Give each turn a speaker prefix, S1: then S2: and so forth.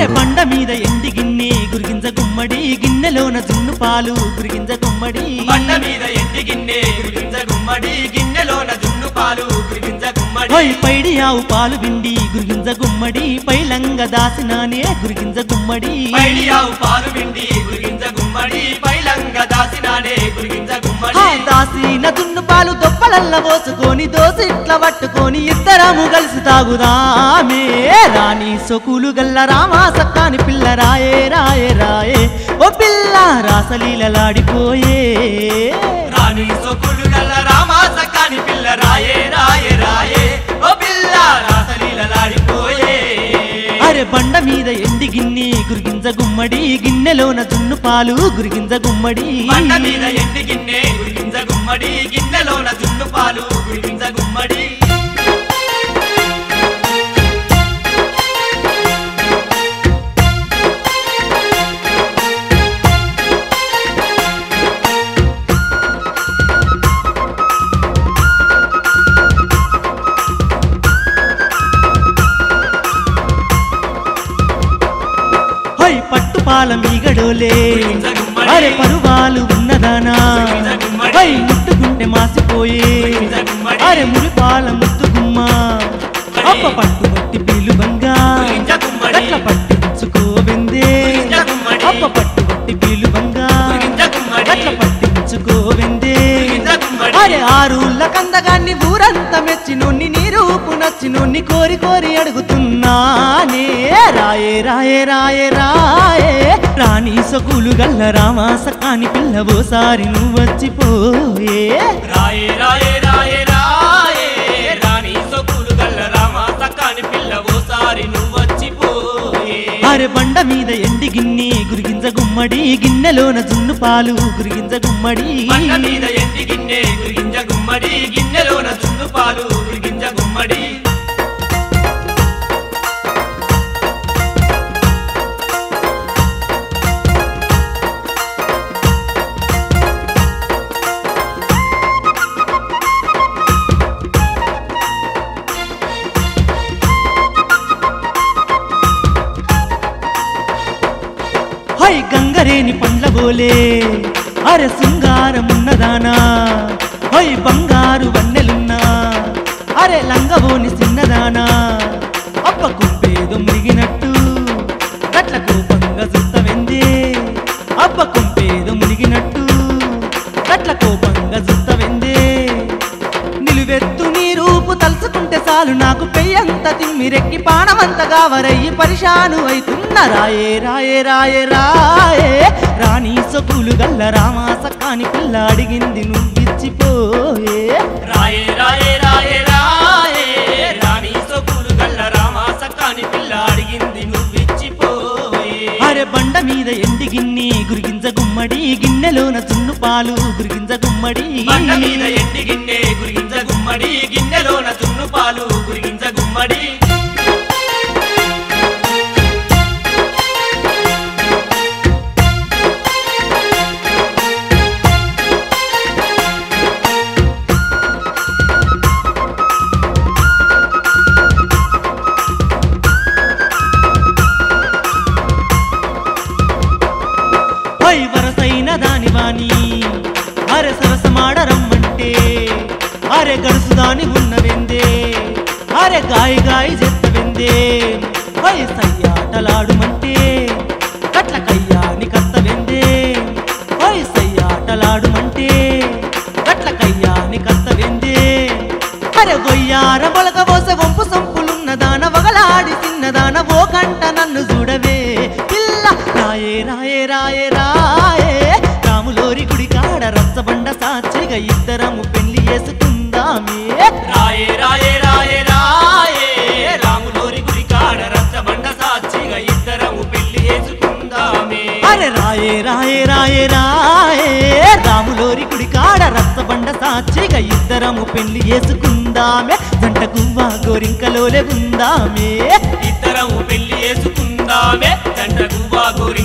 S1: బండ మీద ఎండి గిన్నె గురిగింజ గుమ్మడి గిన్నెలోన జున్ను పాలు గురిగింజ గుమ్మడి
S2: బండ మీద ఎండి గిన్నె గురిగింజ గుమ్మడి గిన్నెలోన జున్ను పాలు గురిగింజ గుమ్మడి
S1: ఓయ్ పైడి ఆవు పాలు విండి గురిగింజ గుమ్మడి పైలంగ దాసినానే గురిగింజ గుమ్మడి
S2: పైడియావు పాలు విండి గురిగింజ గుమ్మడి పైలంగ దాసినానే గురిగింజ గుమ్మడి
S1: ఆ దాసిన దున్ను పాలు దొప్పలల్ల పోసుకొని దోసిట్ల పట్టుకొని ఇద్దరము కలిసి తాగుదామే రాణి సొకులు గల్ల రామా సక్కాని పిల్ల రాయే రాయే రాయే ఓ పిల్ల రాసలీలలాడిపోయే
S2: రాణి సొక్కులు గల్ల రామాస కాని పిల్ల రాయే రాయే రాయే ఓ పిల్ల రాసలీలలాడిపోయే
S1: అరే బండ మీద ఎండి గిన్నె గురిగింజ గుమ్మడి గిన్నెలోన జున్ను పాలు గురిగింజ గుమ్మడి
S2: బండ మీద ఎండి గిన్నె గురిగింజ గుమ్మడి గిన్నెలోన జున్ను పాలు గురిగింజ గుమ్మడి
S1: హై పట్టు పాల మీగడోలే
S2: గురిగింజ గుమ్మడి.
S1: అరే పరువాలు ఉన్నదానా
S2: గురిగింజ గుమ్మడి.
S1: హై ముట్టుకుంటే మాసిపోయే
S2: గురిగింజ గుమ్మడి.
S1: అరే మురిపాల ముత్తు గుమ్మ అప్ప పట్టు పట్టి పీలు బంగా
S2: గురిగింజ గుమ్మడి.
S1: అట్ల పట్టించుకోవిందే
S2: గురిగింజ గుమ్మడి.
S1: అప్ప పట్టు పట్టి పీలు బంగా
S2: గురిగింజ గుమ్మడి.
S1: అట్ల పట్టించుకోవిందే
S2: గురిగింజ గుమ్మడి.
S1: అరే ఆరుళ్ళ కందగాన్ని ఊరంతా మెచ్చినోన్ని నీ రూపు నచ్చినోన్ని కోరి కోరి అడుగుతున్నానే రాయే రాయే రాయే రాయే రాణి సొకులు గల్ల రామాస కాని పిల్లవోసారి నువ్వు వచ్చిపోయే
S2: రాయే రాయే రాయే రాయే రాణి సొక్కులు గల్ల రామాస కాని పిల్ల ఓసారి నువ్వొచ్చిపోయే
S1: అరే బండ మీద ఎండి గిన్నె గురిగింజ గుమ్మడి గిన్నెలోన జున్ను పాలు గురిగింజ గుమ్మడి
S2: బండ మీద ఎండి గిన్నె గురిగింజ గుమ్మడి గిన్నెలోన చున్ను పాలు గురిగింజ గుమ్మడి
S1: హై గంగరేని పండ్ల బోలే అరే శృంగారమున్నదానా హై బంగారు వన్నెలున్నా అరే లంగబోని చిన్నదానా అప్ప కుంపేదో మునిగినట్టు గట్ల కోపంగా జుత్తవెందే అప్ప కుంపేదో మునిగినట్టు గట్ల కోపంగా జుత్తవెందే నిలువెత్తు నీ రూపు తలుచుకుంటే చాలు నాకు పెయ్యంత తిమ్మిరెక్కి పానమంత గావరయ్యి పరిశాను అవుతున్న రాయే రాయే రాయే రాయే రాణి సొకులు గల్ల రామాస కాని పిల్ల అడిగింది నువ్విచ్చిపోయే
S2: రాయే రాయే రాయే రాయే రాణి సొక్కులు గల్ల రామాస కాని పిల్ల అడిగింది నువ్విచ్చిపోయే
S1: అరే బండ మీద ఎండి గిన్నె గురిగింజ గుమ్మడి గిన్నెలోన చున్ను పాలు గురిగింజ గుమ్మడి
S2: బండ మీద ఎండి గిన్నె గురిగింజ గుమ్మడి గిన్నెలోన చున్ను పాలు గురిగింజ గుమ్మడి
S1: హై వరసైన దానివాని అరే సరసమాడరమ్మంటే అరే గడుసు దాని ఉన్నవెందే అరే గాయ గాయ చెత్తవెందే హై సయ్యాటలాడుమంటే కట్ల కయ్యాని కత్తవెందే హై సయ్యాటలాడుమంటే కట్ల కయ్యాని కత్తవెందే అరే గొయ్యార బొలక పోస వంపు సంపులున్న దాన వగలాడి చిన్నదాన ఓ కంట నన్ను చూడవే పిల్ల రాయే రాయే రాయే రాయే రాములోరి గుడి కాడ రచ్చబండ సాక్షిగా ఇద్దరము పెళ్లి చేసుకుందామే
S2: రాయే రాయే రాయే రాయే రాములోరి గుడి కాడ రచ్చబండ సాక్షిగా ఇద్దరము పెళ్లి చేసుకుందామే
S1: అరే రాయే రాయే రాయే రాయే రాములోరి గుడి కాడ రచ్చబండ సాక్షిగా ఇద్దరము పెళ్లి చేసుకుందామే జంట గువ్వ గోరింకలోలే ఉందామే
S2: ఇద్దరము పెళ్లి చేసుకుందామే జంట గువ్వా గోరి